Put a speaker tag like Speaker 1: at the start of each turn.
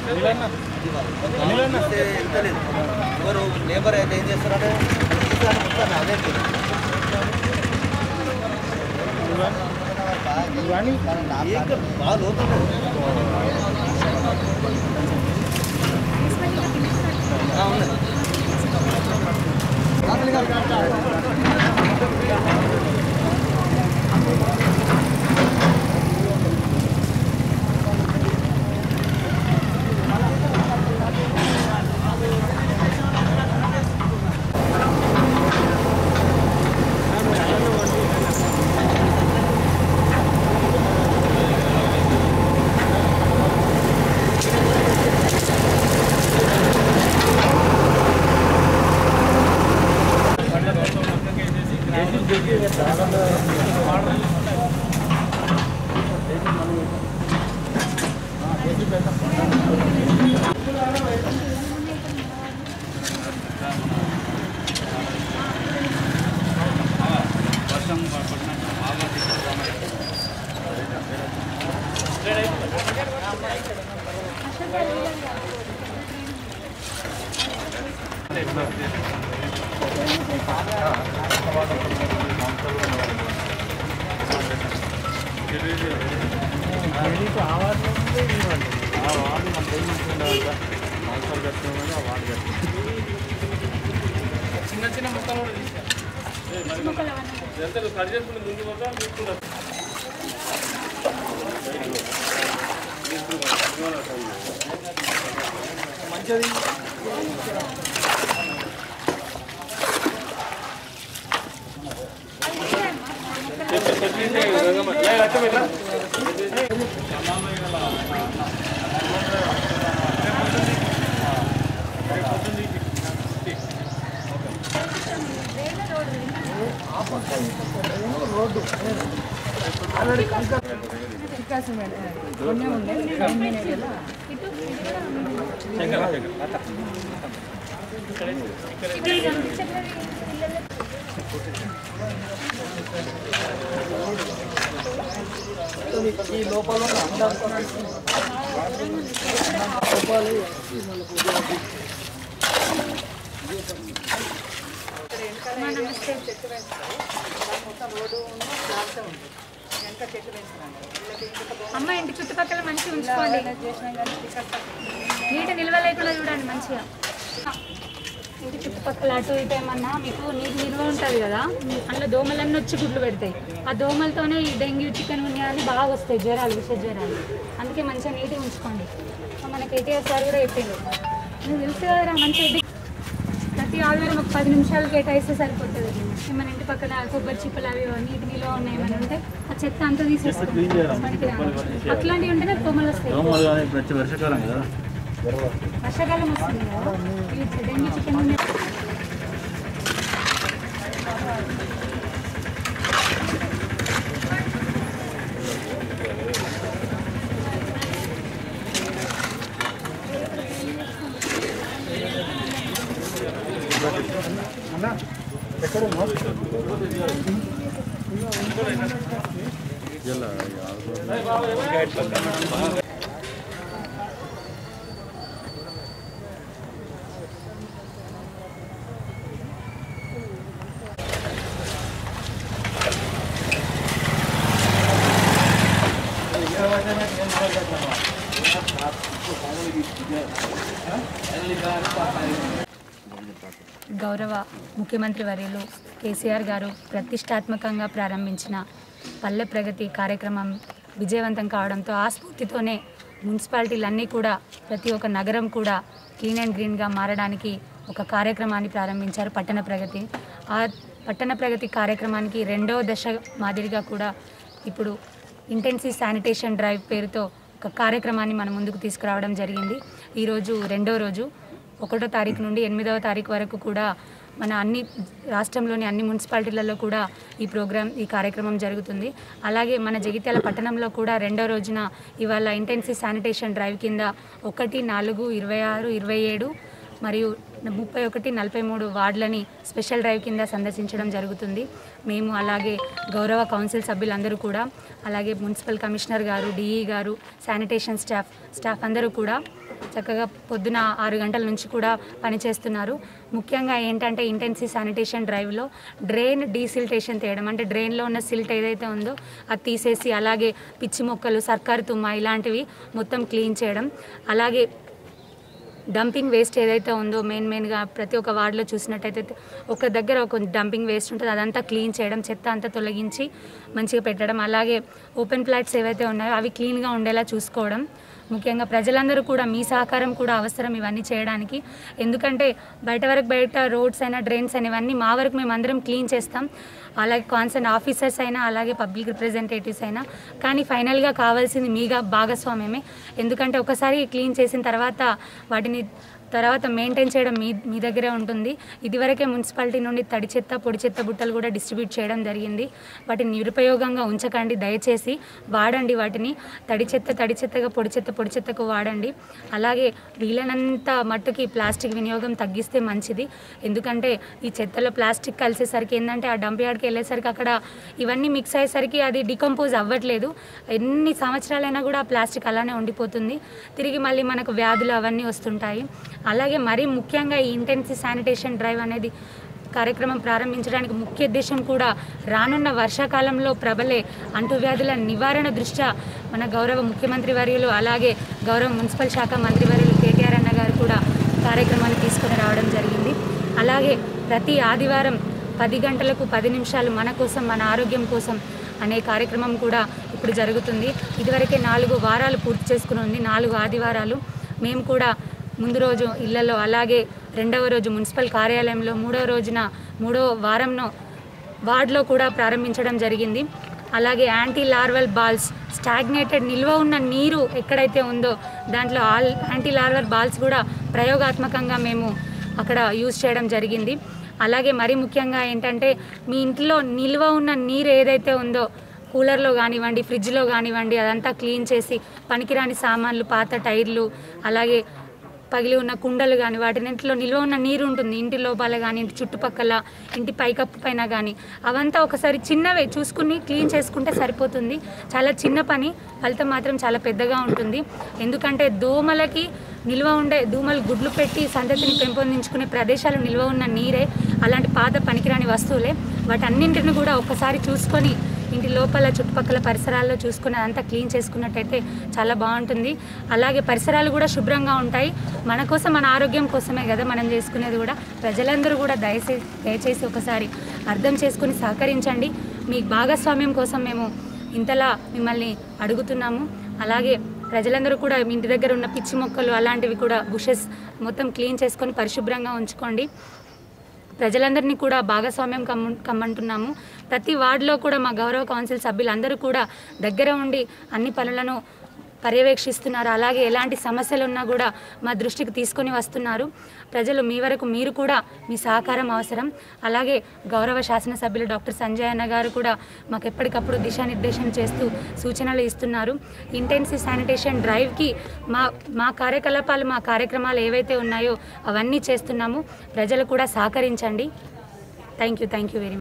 Speaker 1: ఇస్తే ఇస్తలేదు ఎవరు లేబర్ అయితే ఏం చేస్తారంటే ఇస్తాను మొత్తాన్ని అదే ఏం కాదు, బాగా లోతుంది ఆ, ఉన్నది ఈ లోపల
Speaker 2: అమ్మ ఇంటి చుట్టుపక్కల మంచిగా ఉంచుకోండి నీటి నిల్వ లేకుండా చూడండి మంచిగా ఇంటి చుట్టుపక్కల అటు ఇటు ఏమన్నా మీకు నీటి నిల్వ ఉంటుంది కదా అందులో దోమలన్నీ వచ్చి గుడ్లు పెడతాయి ఆ దోమలతోనే ఈ డెంగ్యూ చికెన్ గున్యా అని బాగా వస్తాయి జ్వరాలు విష జ్వరాలు అందుకే మంచిగా నీట్గా ఉంచుకోండి మనకి ఏటీఎస్ సార్ కూడా చెప్పిండు నువ్వు తెలుసు కదరా మంచిగా ఇంటి- ప్రతి ఆదివారం ఒక పది నిమిషాలు కేటాయిస్తే సరిపోతుంది మన ఇంటి పక్కన కొబ్బరి చిప్పలు అవి నీటి నిల్వ ఉన్నాయి ఏమైనా ఉంటే ఆ చెత్త అంతా తీసేసుకోండి అట్లాంటివి ఉంటేనే దోమలు వస్తాయి
Speaker 3: దోమలు కానీ ప్రతి వర్షాకాలం కదా
Speaker 2: వర్షాకాలం వస్తుంది కదా ఈ డెంగ్యూ చికెన్ గున్యా గౌరవ ముఖ్యమంత్రి వర్యులు కేసీఆర్ గారు ప్రతిష్టాత్మకంగా ప్రారంభించిన పల్లె ప్రగతి కార్యక్రమం విజయవంతం కావడంతో ఆ స్ఫూర్తితోనే మున్సిపాలిటీలన్నీ కూడా ప్రతి ఒక్క నగరం కూడా క్లీన్ అండ్ గ్రీన్గా మారడానికి ఒక కార్యక్రమాన్ని ప్రారంభించారు పట్టణ ప్రగతి ఆ పట్టణ ప్రగతి కార్యక్రమానికి రెండవ దశ మాదిరిగా కూడా ఇప్పుడు ఇంటెన్సివ్ శానిటేషన్ డ్రైవ్ పేరుతో ఒక కార్యక్రమాన్ని మన ముందుకు తీసుకురావడం జరిగింది ఈరోజు రెండో రోజు ఒకటో తారీఖు నుండి ఎనిమిదవ తారీఖు వరకు కూడా మన అన్ని రాష్ట్రంలోని అన్ని మున్సిపాలిటీలలో కూడా ఈ ప్రోగ్రాం ఈ కార్యక్రమం జరుగుతుంది అలాగే మన జగిత్యాల పట్టణంలో కూడా రెండో రోజున ఇవాళ ఇంటెన్సివ్ శానిటేషన్ డ్రైవ్ కింద ఒకటి నాలుగు ఇరవై ఆరు ఇరవై ఏడు మరియు ముప్పై ఒకటి నలభై మూడు వార్డులని స్పెషల్ డ్రైవ్ కింద సందర్శించడం జరుగుతుంది మేము అలాగే గౌరవ కౌన్సిల్ సభ్యులందరూ కూడా అలాగే మున్సిపల్ కమిషనర్ గారు డిఈ గారు శానిటేషన్ స్టాఫ్ స్టాఫ్ అందరూ కూడా చక్కగా పొద్దున ఆరు గంటల నుంచి కూడా పనిచేస్తున్నారు ముఖ్యంగా ఏంటంటే ఇంటెన్సివ్ శానిటేషన్ డ్రైవ్లో డ్రైన్ డీసిల్టేషన్ తీయడం అంటే డ్రైన్లో ఉన్న సిల్ట్ ఏదైతే ఉందో అది తీసేసి అలాగే పిచ్చి మొక్కలు సర్కారు తుమ్మ ఇలాంటివి మొత్తం క్లీన్ చేయడం అలాగే డంపింగ్ వేస్ట్ ఏదైతే ఉందో మెయిన్ మెయిన్గా ప్రతి ఒక్క వార్డులో చూసినట్టయితే ఒక దగ్గర ఒక డంపింగ్ వేస్ట్ ఉంటుంది అదంతా క్లీన్ చేయడం చెత్త అంతా తొలగించి మంచిగా పెట్టడం అలాగే ఓపెన్ ప్లాట్స్ ఏవైతే ఉన్నాయో అవి క్లీన్గా ఉండేలా చూసుకోవడం ముఖ్యంగా ప్రజలందరూ కూడా మీ సహకారం కూడా అవసరం ఇవన్నీ చేయడానికి ఎందుకంటే బయట వరకు బయట రోడ్స్ అయినా డ్రైన్స్ అయినా ఇవన్నీ మా వరకు మేము అందరం క్లీన్ చేస్తాం అలాగే కాన్సర్న్ ఆఫీసర్స్ అయినా అలాగే పబ్లిక్ రిప్రజెంటేటివ్స్ అయినా కానీ ఫైనల్గా కావాల్సింది మీగా భాగస్వామ్యమే ఎందుకంటే ఒకసారి క్లీన్ చేసిన తర్వాత వాటిని తర్వాత మెయింటైన్ చేయడం మీ మీ దగ్గరే ఉంటుంది ఇదివరకే మున్సిపాలిటీ నుండి తడి చెత్త పొడి చెత్త బుట్టలు కూడా డిస్ట్రిబ్యూట్ చేయడం జరిగింది వాటిని నిరుపయోగంగా ఉంచకండి దయచేసి వాడండి వాటిని తడి చెత్త తడి చెత్తగా పొడి చెత్త పొడి చెత్తకు వాడండి అలాగే వీలైనంత మట్టుకి ప్లాస్టిక్ వినియోగం తగ్గిస్తే మంచిది ఎందుకంటే ఈ చెత్తలో ప్లాస్టిక్ కలిసేసరికి ఏంటంటే ఆ డంప్ యార్డ్కి వెళ్ళేసరికి అక్కడ ఇవన్నీ మిక్స్ అయ్యేసరికి అది డికంపోజ్ అవ్వట్లేదు ఎన్ని సంవత్సరాలైనా కూడా ఆ ప్లాస్టిక్ అలానే ఉండిపోతుంది తిరిగి మళ్ళీ మనకు వ్యాధులు అవన్నీ వస్తుంటాయి అలాగే మరీ ముఖ్యంగా ఈ ఇంటెన్సివ్ శానిటేషన్ డ్రైవ్ అనేది కార్యక్రమం ప్రారంభించడానికి ముఖ్య ఉద్దేశం కూడా రానున్న వర్షాకాలంలో ప్రబలే అంటువ్యాధుల నివారణ దృష్ట్యా మన గౌరవ ముఖ్యమంత్రి వర్యులు అలాగే గౌరవ మున్సిపల్ శాఖ మంత్రి వర్యులు కేటీఆర్ అన్న గారు కూడా కార్యక్రమాన్ని తీసుకుని రావడం జరిగింది అలాగే ప్రతి ఆదివారం పది గంటలకు పది నిమిషాలు మన కోసం మన ఆరోగ్యం కోసం అనే కార్యక్రమం కూడా ఇప్పుడు జరుగుతుంది ఇదివరకే నాలుగు వారాలు పూర్తి చేసుకుని ఉంది నాలుగు ఆదివారాలు మేము కూడా ముందు రోజు ఇళ్లలో అలాగే రెండవ రోజు మున్సిపల్ కార్యాలయంలో మూడవ రోజున మూడవ వారంలో వార్డులో కూడా ప్రారంభించడం జరిగింది అలాగే యాంటీ లార్వల్ బాల్స్ స్టాగ్నేటెడ్ నిల్వ ఉన్న నీరు ఎక్కడైతే ఉందో దాంట్లో ఆల్ యాంటీ లార్వల్ బాల్స్ కూడా ప్రయోగాత్మకంగా మేము అక్కడ యూజ్ చేయడం జరిగింది అలాగే మరీ ముఖ్యంగా ఏంటంటే మీ ఇంట్లో నిల్వ ఉన్న నీరు ఏదైతే ఉందో కూలర్లో కానివ్వండి ఫ్రిడ్జ్లో కానివ్వండి అదంతా క్లీన్ చేసి పనికిరాని సామాన్లు పాత టైర్లు అలాగే పగిలి ఉన్న కుండలు కానీ వాటినింటిలో నిల్వ ఉన్న నీరు ఉంటుంది ఇంటి లోపల కానీ ఇంటి చుట్టుపక్కల ఇంటి పైకప్పు పైన కానీ అవంతా ఒకసారి చిన్నవే చూసుకుని క్లీన్ చేసుకుంటే సరిపోతుంది చాలా చిన్న పని ఫలితం మాత్రం చాలా పెద్దగా ఉంటుంది ఎందుకంటే దోమలకి నిల్వ ఉండే దోమలు గుడ్లు పెట్టి సంతతిని పెంపొందించుకునే ప్రదేశాలు నిల్వ ఉన్న నీరే అలాంటి పాత పనికిరాని వస్తువులే వాటన్నింటిని కూడా ఒకసారి చూసుకొని ఇంటి లోపల చుట్టుపక్కల పరిసరాల్లో చూసుకుని అదంతా క్లీన్ చేసుకున్నట్టయితే చాలా బాగుంటుంది అలాగే పరిసరాలు కూడా శుభ్రంగా ఉంటాయి మన కోసం మన ఆరోగ్యం కోసమే కదా మనం చేసుకునేది కూడా ప్రజలందరూ కూడా దయచేసి దయచేసి ఒకసారి అర్థం చేసుకుని సహకరించండి మీ భాగస్వామ్యం కోసం మేము ఇంతలా మిమ్మల్ని అడుగుతున్నాము అలాగే ప్రజలందరూ కూడా మీ ఇంటి దగ్గర ఉన్న పిచ్చి మొక్కలు అలాంటివి కూడా బుషెస్ మొత్తం క్లీన్ చేసుకొని పరిశుభ్రంగా ఉంచుకోండి ప్రజలందరినీ కూడా భాగస్వామ్యం కమ్మ కమ్మంటున్నాము ప్రతి వార్డులో కూడా మా గౌరవ కౌన్సిల్ సభ్యులందరూ కూడా దగ్గర ఉండి అన్ని పనులను పర్యవేక్షిస్తున్నారు అలాగే ఎలాంటి సమస్యలు ఉన్నా కూడా మా దృష్టికి తీసుకొని వస్తున్నారు ప్రజలు మీ వరకు మీరు కూడా మీ సహకారం అవసరం అలాగే గౌరవ శాసనసభ్యులు డాక్టర్ సంజయ్ అన్న గారు కూడా మాకు ఎప్పటికప్పుడు దిశానిర్దేశం చేస్తూ సూచనలు ఇస్తున్నారు ఇంటెన్సివ్ శానిటేషన్ డ్రైవ్కి మా మా కార్యకలాపాలు మా కార్యక్రమాలు ఏవైతే ఉన్నాయో అవన్నీ చేస్తున్నాము ప్రజలు కూడా సహకరించండి thank you thank you very much